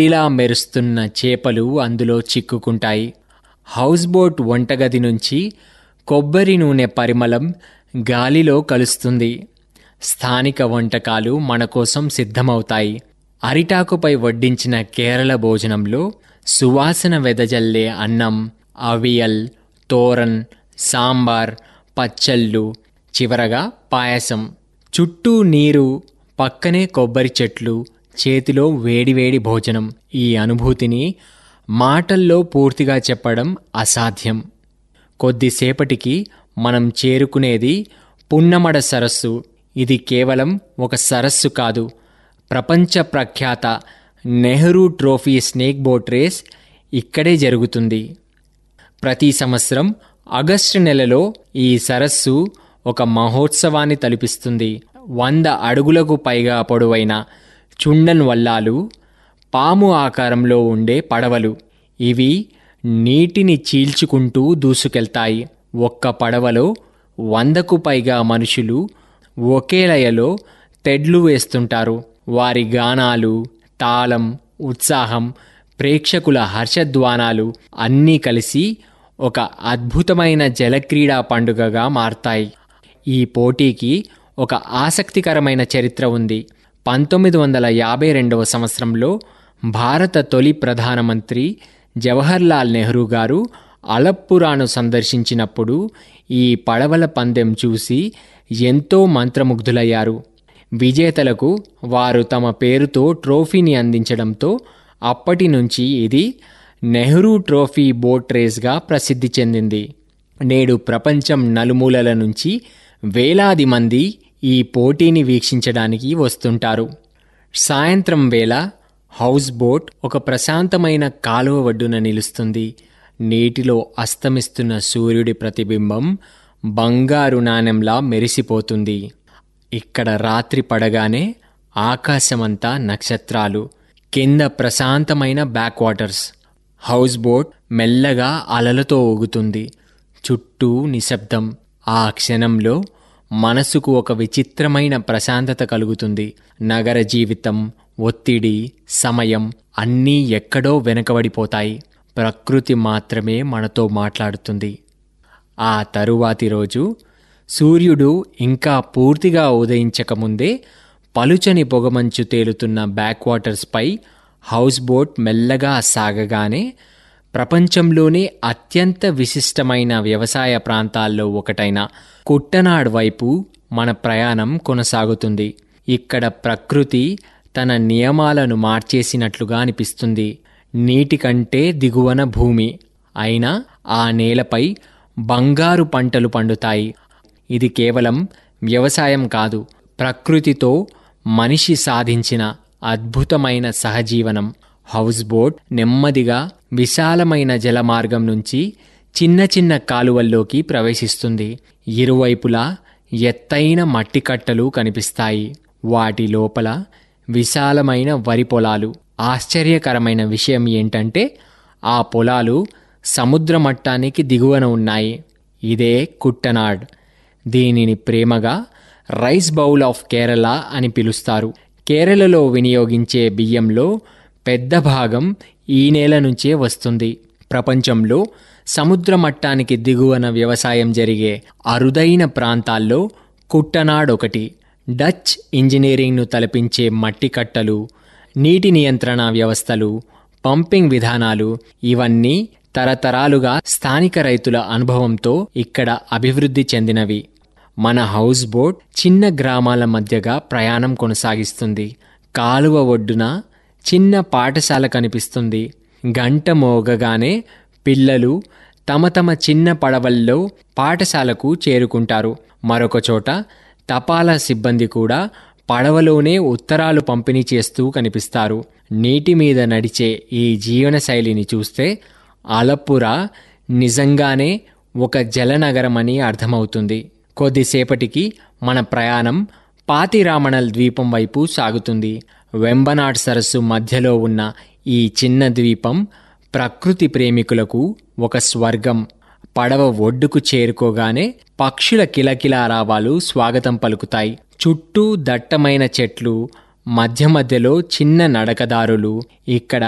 వెండిలా మెరుస్తున్న చేపలు అందులో చిక్కుకుంటాయి హౌస్ బోట్ వంటగది నుంచి కొబ్బరి నూనె పరిమళం గాలిలో కలుస్తుంది స్థానిక వంటకాలు మన కోసం సిద్ధమవుతాయి అరిటాకుపై వడ్డించిన కేరళ భోజనంలో సువాసన వెదజల్లే అన్నం అవియల్ తోరన్ సాంబార్ పచ్చళ్ళు చివరగా పాయసం చుట్టూ నీరు పక్కనే కొబ్బరి చెట్లు చేతిలో వేడివేడి భోజనం ఈ అనుభూతిని మాటల్లో పూర్తిగా చెప్పడం అసాధ్యం కొద్దిసేపటికి మనం చేరుకునేది పున్నమడ సరస్సు ఇది కేవలం ఒక సరస్సు కాదు ప్రపంచ ప్రఖ్యాత Nehru trophy snake boat race ఇక్కడే జరుగుతుంది ప్రతి సంవత్సరం ఆగస్టు నెలలో ఈ సరస్సు ఒక మహోత్సవాన్ని తలపిస్తుంది వంద అడుగులకు పైగా పొడవైన చుండన్ వల్లాలు పాము ఆకారంలో ఉండే పడవలు ఇవి నీటిని చీల్చుకుంటూ దూసుకెళ్తాయి ఒక్క పడవలో వందకు పైగా మనుషులు ఒకే లయలో తెడ్లు వేస్తుంటారు వారి గానాలు తాళం ఉత్సాహం ప్రేక్షకుల హర్షధ్వానాలు అన్నీ కలిసి ఒక అద్భుతమైన జలక్రీడా పండుగగా మారతాయి ఈ పోటీకి ఒక ఆసక్తికరమైన చరిత్ర ఉంది పంతొమ్మిది వందల యాభై రెండవ సంవత్సరంలో భారత తొలి ప్రధానమంత్రి జవహర్లాల్ నెహ్రూ గారు అలప్పురాను సందర్శించినప్పుడు ఈ పడవల పందెం చూసి ఎంతో మంత్రముగ్ధులయ్యారు విజేతలకు వారు తమ పేరుతో ట్రోఫీని అందించడంతో అప్పటి నుంచి ఇది నెహ్రూ ట్రోఫీ బోట్ రేస్గా ప్రసిద్ధి చెందింది నేడు ప్రపంచం నలుమూలల నుంచి వేలాది మంది ఈ పోటీని వీక్షించడానికి వస్తుంటారు సాయంత్రం వేళ హౌస్ బోట్ ఒక ప్రశాంతమైన కాలువ ఒడ్డున నిలుస్తుంది నీటిలో అస్తమిస్తున్న సూర్యుడి ప్రతిబింబం బంగారు నాణెంలా మెరిసిపోతుంది ఇక్కడ రాత్రి పడగానే ఆకాశమంతా నక్షత్రాలు కింద ప్రశాంతమైన బ్యాక్ వాటర్స్ హౌస్ బోట్ మెల్లగా అలలతో ఊగుతుంది చుట్టూ నిశ్శబ్దం ఆ క్షణంలో మనసుకు ఒక విచిత్రమైన ప్రశాంతత కలుగుతుంది నగర జీవితం ఒత్తిడి సమయం అన్నీ ఎక్కడో వెనకబడిపోతాయి ప్రకృతి మాత్రమే మనతో మాట్లాడుతుంది ఆ తరువాతి రోజు సూర్యుడు ఇంకా పూర్తిగా ఉదయించకముందే పలుచని పొగమంచు తేలుతున్న బ్యాక్ వాటర్స్పై హౌస్ బోట్ మెల్లగా సాగగానే ప్రపంచంలోనే అత్యంత విశిష్టమైన వ్యవసాయ ప్రాంతాల్లో ఒకటైన కుట్టనాడ్ వైపు మన ప్రయాణం కొనసాగుతుంది ఇక్కడ ప్రకృతి తన నియమాలను మార్చేసినట్లుగా అనిపిస్తుంది నీటి కంటే దిగువన భూమి అయినా ఆ నేలపై బంగారు పంటలు పండుతాయి ఇది కేవలం వ్యవసాయం కాదు ప్రకృతితో మనిషి సాధించిన అద్భుతమైన సహజీవనం హౌస్ బోట్ నెమ్మదిగా విశాలమైన జలమార్గం నుంచి చిన్న చిన్న కాలువల్లోకి ప్రవేశిస్తుంది ఇరువైపులా ఎత్తైన మట్టి కట్టలు కనిపిస్తాయి వాటి లోపల విశాలమైన వరి పొలాలు ఆశ్చర్యకరమైన విషయం ఏంటంటే ఆ పొలాలు సముద్ర మట్టానికి దిగువన ఉన్నాయి ఇదే కుట్టనాడ్ దీనిని ప్రేమగా రైస్ బౌల్ ఆఫ్ కేరళ అని పిలుస్తారు కేరళలో వినియోగించే బియ్యంలో పెద్ద భాగం ఈ నేల నుంచే వస్తుంది ప్రపంచంలో సముద్ర మట్టానికి దిగువన వ్యవసాయం జరిగే అరుదైన ప్రాంతాల్లో కుట్టనాడ్ ఒకటి డచ్ ఇంజనీరింగ్ను తలపించే మట్టి కట్టలు నీటి నియంత్రణ వ్యవస్థలు పంపింగ్ విధానాలు ఇవన్నీ తరతరాలుగా స్థానిక రైతుల అనుభవంతో ఇక్కడ అభివృద్ధి చెందినవి మన హౌస్ బోట్ చిన్న గ్రామాల మధ్యగా ప్రయాణం కొనసాగిస్తుంది కాలువ ఒడ్డున చిన్న పాఠశాల కనిపిస్తుంది గంట మోగగానే పిల్లలు తమ తమ చిన్న పడవల్లో పాఠశాలకు చేరుకుంటారు మరొక చోట తపాలా సిబ్బంది కూడా పడవలోనే ఉత్తరాలు పంపిణీ చేస్తూ కనిపిస్తారు నీటి మీద నడిచే ఈ జీవనశైలిని చూస్తే అలప్పురా నిజంగానే ఒక జలనగరమని అర్థమవుతుంది కొద్దిసేపటికి మన ప్రయాణం పాతిరామణల్ ద్వీపం వైపు సాగుతుంది వెంబనాడ్ సరస్సు మధ్యలో ఉన్న ఈ చిన్న ద్వీపం ప్రకృతి ప్రేమికులకు ఒక స్వర్గం పడవ ఒడ్డుకు చేరుకోగానే పక్షుల కిలకిలారావాలు స్వాగతం పలుకుతాయి చుట్టూ దట్టమైన చెట్లు మధ్య మధ్యలో చిన్న నడకదారులు ఇక్కడ